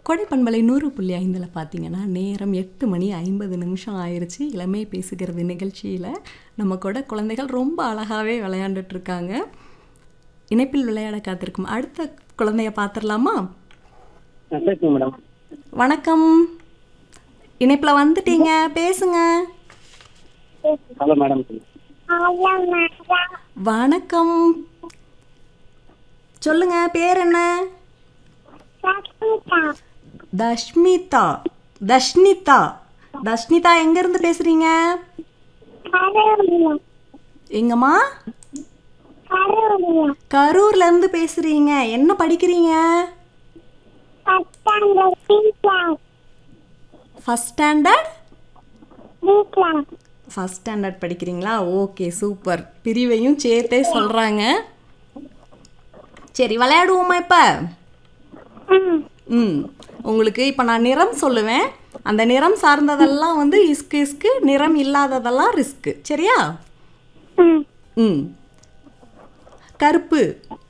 கொடைப்பண்பலை நூறு புள்ளி ஐந்தில் பார்த்தீங்கன்னா நேரம் எட்டு மணி ஐம்பது நிமிஷம் ஆயிருச்சு இளமை பேசுகிறது நிகழ்ச்சியில் நம்ம கூட குழந்தைகள் ரொம்ப அழகாகவே விளையாண்டுட்டு இருக்காங்க இணைப்பில் விளையாட காத்திருக்கும் அடுத்த குழந்தைய பார்த்துடலாமா ஆ, சரிங்க மேடம் வணக்கம் இணைப்பில் வந்துட்டீங்க பேசுங்க ஹலோ மேடம் வணக்கம் சொல்லுங்க பேர் என்ன தஷ்மிதா தஷ்னிதா தஷ்னிதா எங்க இருந்து பேசுறீங்க எங்கம்மா கரூர்ல இருந்து பேசுறீங்க என்ன படிக்கிறீங்க ஃபர்ஸ்ட் ஸ்டாண்டர்ட் ஃபர்ஸ்ட் ஸ்டாண்டர்ட் படிக்கிறீங்களா ஓகே சூப்பர் பிரிவையும் சேர்த்தே சொல்றாங்க சரி விளையாடுவோமா இப்போ ம் உங்களுக்கு இப்போ நான் நிறம் சொல்லுவேன் அந்த நிறம் சார்ந்ததெல்லாம் வந்து இஸ்கு இஸ்கு நிறம் இல்லாததெல்லாம் ரிஸ்க்கு சரியா ம் கருப்பு